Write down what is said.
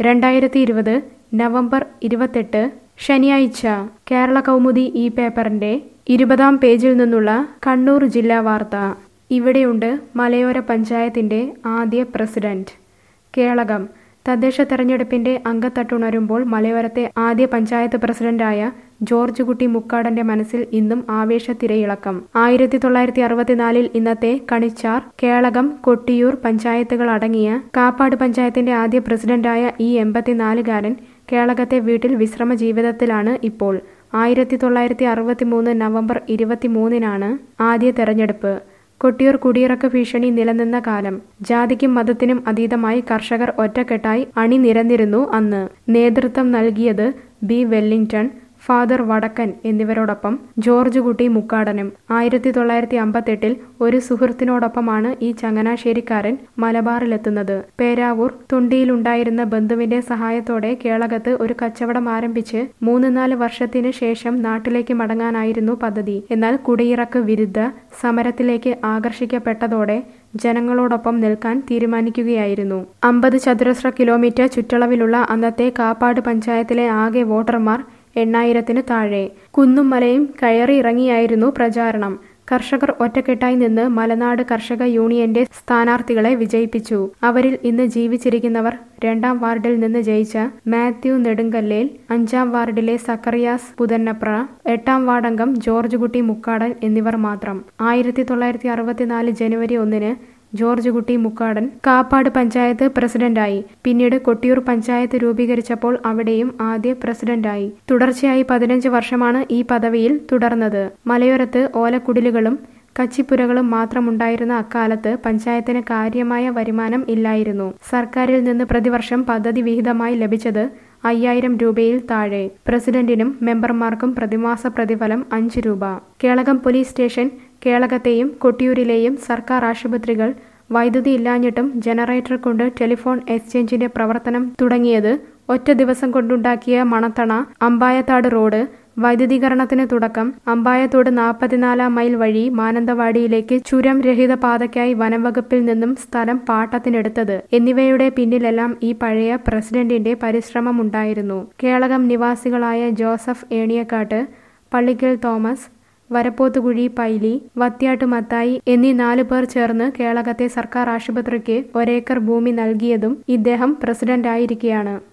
രണ്ടായിരത്തി ഇരുപത് നവംബർ ഇരുപത്തെട്ട് ശനിയാഴ്ച കേരള കൗമുദി ഈ പേപ്പറിന്റെ ഇരുപതാം പേജിൽ നിന്നുള്ള കണ്ണൂർ ജില്ലാ വാർത്ത ഇവിടെയുണ്ട് മലയോര പഞ്ചായത്തിന്റെ ആദ്യ പ്രസിഡന്റ് കേളകം തദ്ദേശ തെരഞ്ഞെടുപ്പിന്റെ അങ്കത്തട്ടുണരുമ്പോൾ മലയോരത്തെ ആദ്യ പഞ്ചായത്ത് പ്രസിഡന്റായ ജോർജ് കുട്ടി മുക്കാടന്റെ മനസ്സിൽ ഇന്നും ആവേശത്തിരയിളക്കം ആയിരത്തി തൊള്ളായിരത്തി അറുപത്തിനാലിൽ ഇന്നത്തെ കണിച്ചാർ കേളകം കൊട്ടിയൂർ പഞ്ചായത്തുകൾ അടങ്ങിയ കാപ്പാട് പഞ്ചായത്തിന്റെ ആദ്യ പ്രസിഡന്റായ ഈ എൺപത്തിനാലുകാരൻ കേളകത്തെ വീട്ടിൽ വിശ്രമ ജീവിതത്തിലാണ് ഇപ്പോൾ ആയിരത്തി തൊള്ളായിരത്തി അറുപത്തിമൂന്ന് നവംബർ ഇരുപത്തിമൂന്നിനാണ് ആദ്യ തെരഞ്ഞെടുപ്പ് കൊട്ടിയൂർ കുടിയിറക്ക ഭീഷണി നിലനിന്ന കാലം ജാതിക്കും മതത്തിനും അതീതമായി കർഷകർ ഒറ്റക്കെട്ടായി അണിനിരന്നിരുന്നു അന്ന് നേതൃത്വം നൽകിയത് ബി വെല്ലിംഗ്ടൺ ഫാദർ വടക്കൻ എന്നിവരോടൊപ്പം ജോർജ് കുട്ടി മുക്കാടനും ആയിരത്തി തൊള്ളായിരത്തി അമ്പത്തെട്ടിൽ ഒരു സുഹൃത്തിനോടൊപ്പമാണ് ഈ ചങ്ങനാശ്ശേരിക്കാരൻ മലബാറിലെത്തുന്നത് പേരാവൂർ തുണ്ടിയിലുണ്ടായിരുന്ന ബന്ധുവിന്റെ സഹായത്തോടെ കേളകത്ത് ഒരു കച്ചവടം ആരംഭിച്ച് മൂന്ന് നാല് വർഷത്തിന് ശേഷം നാട്ടിലേക്ക് മടങ്ങാനായിരുന്നു പദ്ധതി എന്നാൽ കുടിയിറക്ക് വിരുദ്ധ സമരത്തിലേക്ക് ആകർഷിക്കപ്പെട്ടതോടെ ജനങ്ങളോടൊപ്പം നിൽക്കാൻ തീരുമാനിക്കുകയായിരുന്നു അമ്പത് ചതുരശ്ര കിലോമീറ്റർ ചുറ്റളവിലുള്ള അന്നത്തെ കാപ്പാട് പഞ്ചായത്തിലെ ആകെ വോട്ടർമാർ എണ്ണായിരത്തിന് താഴെ കുന്നും മലയും കയറിയിറങ്ങിയായിരുന്നു പ്രചാരണം കർഷകർ ഒറ്റക്കെട്ടായി നിന്ന് മലനാട് കർഷക യൂണിയന്റെ സ്ഥാനാർത്ഥികളെ വിജയിപ്പിച്ചു അവരിൽ ഇന്ന് ജീവിച്ചിരിക്കുന്നവർ രണ്ടാം വാർഡിൽ നിന്ന് ജയിച്ച മാത്യു നെടുങ്കല്ലേൽ അഞ്ചാം വാർഡിലെ സക്കറിയാസ് പുതന്നപ്ര എട്ടാം വാർഡംഗം ജോർജ് കുട്ടി മുക്കാടൻ എന്നിവർ മാത്രം ആയിരത്തി തൊള്ളായിരത്തി അറുപത്തിനാല് ജനുവരി ഒന്നിന് ജോർജ് കുട്ടി മുക്കാടൻ കാപ്പാട് പഞ്ചായത്ത് പ്രസിഡന്റായി പിന്നീട് കൊട്ടിയൂർ പഞ്ചായത്ത് രൂപീകരിച്ചപ്പോൾ അവിടെയും ആദ്യ പ്രസിഡന്റായി തുടർച്ചയായി പതിനഞ്ച് വർഷമാണ് ഈ പദവിയിൽ തുടർന്നത് മലയോരത്ത് ഓലക്കുടിലുകളും കച്ചിപ്പുരകളും മാത്രമുണ്ടായിരുന്ന അക്കാലത്ത് പഞ്ചായത്തിന് കാര്യമായ വരുമാനം ഇല്ലായിരുന്നു സർക്കാരിൽ നിന്ന് പ്രതിവർഷം പദ്ധതി വിഹിതമായി ലഭിച്ചത് അയ്യായിരം രൂപയിൽ താഴെ പ്രസിഡന്റിനും മെമ്പർമാർക്കും പ്രതിമാസ പ്രതിഫലം അഞ്ച് രൂപ കേളകം പോലീസ് സ്റ്റേഷൻ കേളകത്തെയും കൊട്ടിയൂരിലെയും സർക്കാർ ആശുപത്രികൾ വൈദ്യുതി ഇല്ലാഞ്ഞിട്ടും ജനറേറ്റർ കൊണ്ട് ടെലിഫോൺ എക്സ്ചേഞ്ചിന്റെ പ്രവർത്തനം തുടങ്ങിയത് ഒറ്റ ദിവസം കൊണ്ടുണ്ടാക്കിയ മണത്തണ അമ്പായത്താട് റോഡ് വൈദ്യുതീകരണത്തിന് തുടക്കം അമ്പായത്തോട് നാൽപ്പത്തിനാലാം മൈൽ വഴി മാനന്തവാടിയിലേക്ക് ചുരം രഹിത പാതയ്ക്കായി വനംവകുപ്പിൽ നിന്നും സ്ഥലം പാട്ടത്തിനെടുത്തത് എന്നിവയുടെ പിന്നിലെല്ലാം ഈ പഴയ പ്രസിഡന്റിന്റെ പരിശ്രമമുണ്ടായിരുന്നു കേളകം നിവാസികളായ ജോസഫ് ഏണിയക്കാട്ട് പള്ളിക്കൽ തോമസ് വരപ്പോത്തുകുഴി പൈലി വത്യാട്ട് മത്തായി എന്നീ നാലു പേർ ചേർന്ന് കേളകത്തെ സർക്കാർ ആശുപത്രിക്ക് ഒരേക്കർ ഭൂമി നൽകിയതും ഇദ്ദേഹം പ്രസിഡന്റായിരിക്കെയാണ്